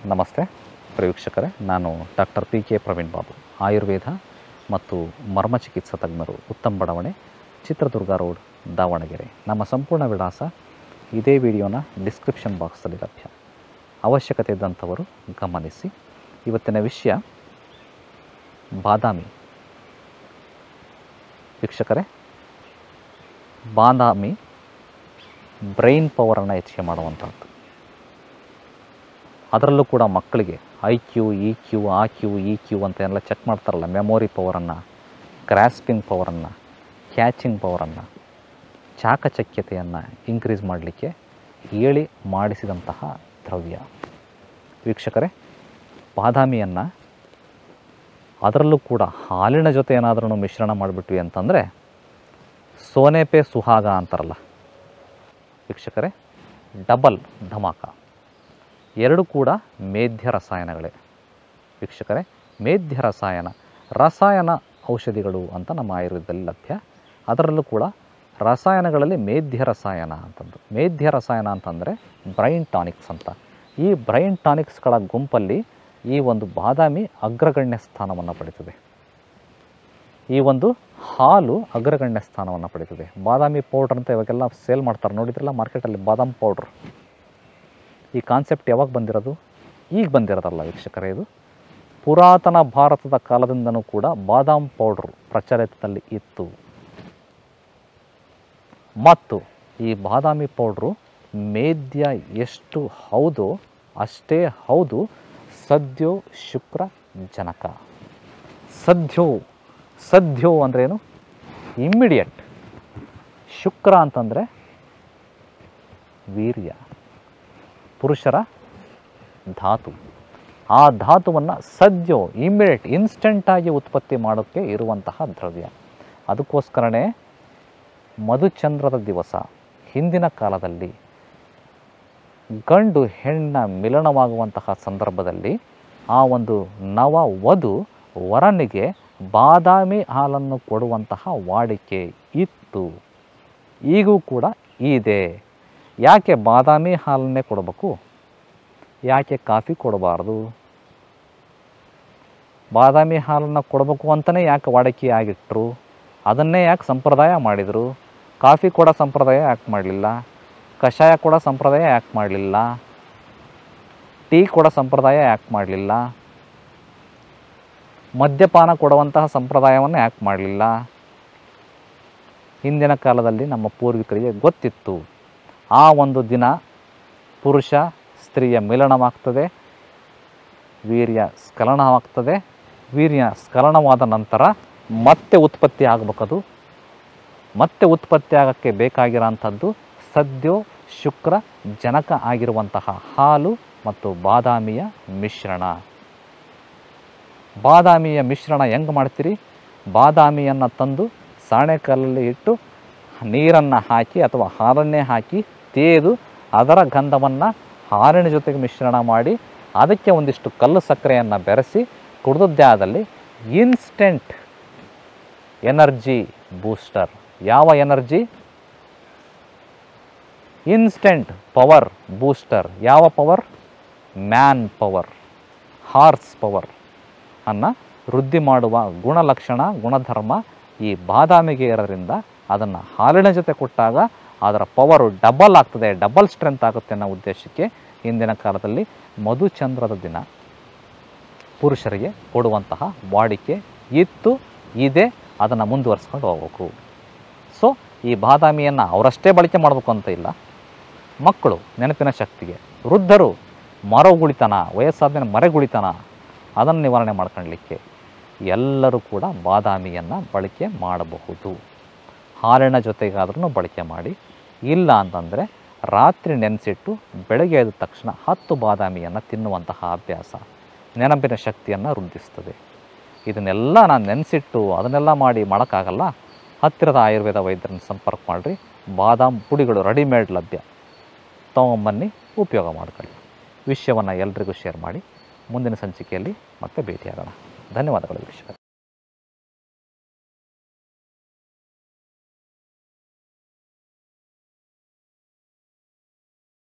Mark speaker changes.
Speaker 1: ನಮಸ್ತೆ ಪ್ರೇಕ್ಷಕರೇ ನಾನು doctor P K Praveen Babu Ayurveda ಮತ್ತು ಮರ್ಮ ಚಿಕಿತ್ಸಾ ತಜ್ಞರು ಉತ್ತಮ ಬಡಾವಣೆ ಚಿತ್ರದುರ್ಗ ರೋಡ್ ದಾವಣಗೆರೆ ನಮ್ಮ ಸಂಪೂರ್ಣ ವಿಳಾಸ ಇದೇ ವಿಡಿಯೋನ ಡಿಸ್ಕ್ರಿಪ್ಷನ್ ಬಾಕ್ಸಲ್ಲಿ ಲಭ್ಯ ಅವಶ್ಯಕತೆ ಇದ್ದಂಥವರು ಗಮನಿಸಿ ಇವತ್ತಿನ ವಿಷಯ ಬಾದಾಮಿ ವೀಕ್ಷಕರೇ ಬಾದಾಮಿ ಬ್ರೈನ್ ಪವರನ್ನು ಹೆಚ್ಚಿಗೆ ಮಾಡುವಂಥದ್ದು ಅದರಲ್ಲೂ ಕೂಡ ಮಕ್ಕಳಿಗೆ I Q E Q A Q E Q ಅಂತ ಎಲ್ಲ ಚೆಕ್ ಮಾಡ್ತಾರಲ್ಲ ಮೆಮೊರಿ ಪವರನ್ನು ಗ್ರಾಸ್ಪಿಂಗ್ ಪವರನ್ನು ಕ್ಯಾಚಿಂಗ್ ಪವರನ್ನು ಚಾಕಚಕ್ಯತೆಯನ್ನು ಇನ್ಕ್ರೀಸ್ ಮಾಡಲಿಕ್ಕೆ ಹೇಳಿ ಮಾಡಿಸಿದಂತಹ ದ್ರವ್ಯ ವೀಕ್ಷಕರೇ ಬಾದಾಮಿಯನ್ನು ಅದರಲ್ಲೂ ಕೂಡ ಹಾಲಿನ ಜೊತೆ ಏನಾದ್ರೂ ಮಿಶ್ರಣ ಮಾಡಿಬಿಟ್ವಿ ಅಂತಂದರೆ ಸೋನೆಪೆ ಸುಹಾಗ ಅಂತಾರಲ್ಲ ವೀಕ್ಷಕರೇ ಡಬಲ್ ಧಮಾಕ ಎರಡು ಕೂಡ ಮೇಧ್ಯ ರಸಾಯನಗಳೇ ವೀಕ್ಷಕರೇ ಮೇಧ್ಯ ರಸಾಯನ ರಸಾಯನ ಔಷಧಿಗಳು ಅಂತ ನಮ್ಮ ಆಯುರ್ವೇದದಲ್ಲಿ ಲಭ್ಯ ಅದರಲ್ಲೂ ಕೂಡ ರಸಾಯನಗಳಲ್ಲಿ ಮೇಧ್ಯ ರಸಾಯನ ಅಂತಂದು ಮೇಧ್ಯ ರಸಾಯನ ಅಂತಂದರೆ ಬ್ರೈನ್ ಟಾನಿಕ್ಸ್ ಅಂತ ಈ ಬ್ರೈನ್ ಟಾನಿಕ್ಸ್ಗಳ ಗುಂಪಲ್ಲಿ ಈ ಒಂದು ಬಾದಾಮಿ ಅಗ್ರಗಣ್ಯ ಸ್ಥಾನವನ್ನು ಪಡೆದಿದೆ ಈ ಒಂದು ಹಾಲು ಅಗ್ರಗಣ್ಯ ಸ್ಥಾನವನ್ನು ಪಡೆದಿದೆ ಬಾದಾಮಿ ಪೌಡ್ರ್ ಅಂತ ಇವಾಗೆಲ್ಲ ಸೇಲ್ ಮಾಡ್ತಾರೆ ನೋಡಿದ್ರಲ್ಲ ಮಾರ್ಕೆಟಲ್ಲಿ ಬಾದಾಮ್ ಪೌಡ್ರ್ ಈ ಕಾನ್ಸೆಪ್ಟ್ ಯಾವಾಗ ಬಂದಿರೋದು ಈಗ ಬಂದಿರೋದಲ್ಲ ವೀಕ್ಷಕರೇ ಇದು ಪುರಾತನ ಭಾರತದ ಕಾಲದಿಂದನೂ ಕೂಡ ಬಾದಾಮ್ ಪೌಡ್ರು ಪ್ರಚಲಿತದಲ್ಲಿ ಇತ್ತು ಮತ್ತು ಈ ಬಾದಾಮಿ ಪೌಡ್ರು ಮೇದ್ಯ ಎಷ್ಟು ಹೌದೋ ಅಷ್ಟೇ ಹೌದು ಸದ್ಯೋ ಶುಕ್ರ ಜನಕ ಸದ್ಯೋ ಸದ್ಯೋ ಅಂದ್ರೇನು ಇಮ್ಮಿಡಿಯಟ್ ಶುಕ್ರ ಅಂತಂದರೆ ವೀರ್ಯ ಪುರುಷರ ಧಾತು ಆ ಧಾತುವನ್ನು ಸದ್ಯೋ ಇಮ್ಮಿಡಿಯೇಟ್ ಇನ್ಸ್ಟೆಂಟಾಗಿ ಉತ್ಪತ್ತಿ ಮಾಡೋಕ್ಕೆ ಇರುವಂತಹ ದ್ರವ್ಯ ಅದಕ್ಕೋಸ್ಕರನೇ ಮಧುಚಂದ್ರದ ದಿವಸ ಹಿಂದಿನ ಕಾಲದಲ್ಲಿ ಗಂಡು ಹೆಣ್ಣ ಮಿಲನವಾಗುವಂತಹ ಸಂದರ್ಭದಲ್ಲಿ ಆ ಒಂದು ನವ ವಧು ವರನಿಗೆ ಬಾದಾಮಿ ಹಾಲನ್ನು ಕೊಡುವಂತಹ ವಾಡಿಕೆ ಇತ್ತು ಈಗೂ ಕೂಡ ಇದೆ ಯಾಕೆ ಬಾದಾಮಿ ಹಾಲನ್ನೇ ಕೊಡಬೇಕು ಯಾಕೆ ಕಾಫಿ ಕೊಡಬಾರ್ದು ಬಾದಾಮಿ ಹಾಲನ್ನು ಕೊಡಬೇಕು ಅಂತಲೇ ಯಾಕೆ ವಾಡಿಕೆ ಆಗಿಟ್ರು ಅದನ್ನೇ ಯಾಕೆ ಸಂಪ್ರದಾಯ ಮಾಡಿದರು ಕಾಫಿ ಕೊಡೋ ಸಂಪ್ರದಾಯ ಯಾಕೆ ಮಾಡಲಿಲ್ಲ ಕಷಾಯ ಕೊಡೋ ಸಂಪ್ರದಾಯ ಯಾಕೆ ಮಾಡಲಿಲ್ಲ ಟೀ ಕೊಡೋ ಸಂಪ್ರದಾಯ ಯಾಕೆ ಮಾಡಲಿಲ್ಲ ಮದ್ಯಪಾನ ಕೊಡುವಂತಹ ಸಂಪ್ರದಾಯವನ್ನು ಯಾಕೆ ಮಾಡಲಿಲ್ಲ ಹಿಂದಿನ ಕಾಲದಲ್ಲಿ ನಮ್ಮ ಪೂರ್ವಿಕರಿಗೆ ಗೊತ್ತಿತ್ತು ಆ ಒಂದು ದಿನ ಪುರುಷ ಸ್ತ್ರೀಯ ಮಿಲನವಾಗ್ತದೆ ವೀರ್ಯ ಸ್ಖಲನವಾಗ್ತದೆ ವೀರ್ಯ ಸ್ಖಲನವಾದ ನಂತರ ಮತ್ತೆ ಉತ್ಪತ್ತಿ ಆಗಬೇಕದು ಮತ್ತೆ ಉತ್ಪತ್ತಿ ಆಗೋಕ್ಕೆ ಬೇಕಾಗಿರೋಂಥದ್ದು ಸದ್ಯೋ ಶುಕ್ರ ಜನಕ ಆಗಿರುವಂತಹ ಹಾಲು ಮತ್ತು ಬಾದಾಮಿಯ ಮಿಶ್ರಣ ಬಾದಾಮಿಯ ಮಿಶ್ರಣ ಹೆಂಗೆ ಮಾಡ್ತೀರಿ ಬಾದಾಮಿಯನ್ನು ತಂದು ಸಾಣೆಕಲ್ಲಲ್ಲಿ ಇಟ್ಟು ನೀರನ್ನು ಹಾಕಿ ಅಥವಾ ಹಾಲನ್ನೇ ಹಾಕಿ ತೇದು ಅದರ ಗಂಧವನ್ನು ಹಾಲಿನ ಜೊತೆಗೆ ಮಿಶ್ರಣ ಮಾಡಿ ಅದಕ್ಕೆ ಒಂದಿಷ್ಟು ಕಲ್ಲು ಸಕ್ಕರೆಯನ್ನು ಬೆರೆಸಿ ಕುಡಿದದ್ದೇ ಆದಲ್ಲಿ ಇನ್ಸ್ಟೆಂಟ್ ಎನರ್ಜಿ ಬೂಸ್ಟರ್ ಯಾವ ಎನರ್ಜಿ ಇನ್ಸ್ಟೆಂಟ್ ಪವರ್ ಬೂಸ್ಟರ್ ಯಾವ power man power horse power ಅನ್ನು ವೃದ್ಧಿ ಮಾಡುವ ಗುಣಲಕ್ಷಣ ಗುಣಧರ್ಮ ಈ ಬಾದಾಮಿಗೆ ಇರೋದ್ರಿಂದ ಅದನ್ನು ಹಾಲಿನ ಜೊತೆ ಕೊಟ್ಟಾಗ ಅದರ ಪವರು ಡಬಲ್ ಆಗ್ತದೆ ಡಬಲ್ ಸ್ಟ್ರೆಂತ್ ಆಗುತ್ತೆ ಅನ್ನೋ ಉದ್ದೇಶಕ್ಕೆ ಹಿಂದಿನ ಕಾಲದಲ್ಲಿ ಮಧುಚಂದ್ರದ ದಿನ ಪುರುಷರಿಗೆ ಕೊಡುವಂತಹ ವಾಡಿಕೆ ಇತ್ತು ಇದೆ ಅದನ್ನು ಮುಂದುವರಿಸ್ಕೊಂಡು ಹೋಗ್ಬೇಕು ಸೊ ಈ ಬಾದಾಮಿಯನ್ನು ಅವರಷ್ಟೇ ಬಳಕೆ ಮಾಡಬೇಕು ಅಂತ ಇಲ್ಲ ಮಕ್ಕಳು ನೆನಪಿನ ಶಕ್ತಿಗೆ ವೃದ್ಧರು ಮರಗುಳಿತನ ವಯಸ್ಸಾದ ಮರೆಗುಳಿತನ ಅದನ್ನು ನಿವಾರಣೆ ಮಾಡ್ಕೊಳ್ಳಿಕ್ಕೆ ಎಲ್ಲರೂ ಕೂಡ ಬಾದಾಮಿಯನ್ನು ಬಳಕೆ ಮಾಡಬಹುದು ಹಾಲಿನ ಜೊತೆಗಾದ್ರೂ ಬಳಕೆ ಮಾಡಿ ಇಲ್ಲ ಅಂತಂದರೆ ರಾತ್ರಿ ನೆನೆಸಿಟ್ಟು ಬೆಳಗ್ಗೆ ಎದ್ದ ತಕ್ಷಣ ಹತ್ತು ಬಾದಾಮಿಯನ್ನು ತಿನ್ನುವಂತಹ ಅಭ್ಯಾಸ ನೆನಪಿನ ಶಕ್ತಿಯನ್ನು ವೃದ್ಧಿಸ್ತದೆ ಇದನ್ನೆಲ್ಲ ನಾನು ನೆನೆಸಿಟ್ಟು ಅದನ್ನೆಲ್ಲ ಮಾಡಿ ಮಾಡೋಕ್ಕಾಗಲ್ಲ ಹತ್ತಿರದ ಆಯುರ್ವೇದ ವೈದ್ಯರನ್ನು ಸಂಪರ್ಕ ಮಾಡಿರಿ ಬಾದಾಮ್ ಪುಡಿಗಳು ರೆಡಿಮೇಡ್ ಲಭ್ಯ ತೊಗೊಂಬನ್ನಿ ಉಪಯೋಗ ಮಾಡ್ಕೊಳ್ಳಿ ವಿಷಯವನ್ನು ಎಲ್ರಿಗೂ ಶೇರ್ ಮಾಡಿ ಮುಂದಿನ ಸಂಚಿಕೆಯಲ್ಲಿ ಮತ್ತೆ ಭೇಟಿಯಾಗೋಣ ಧನ್ಯವಾದಗಳು ವೀಕ್ಷಕರೇ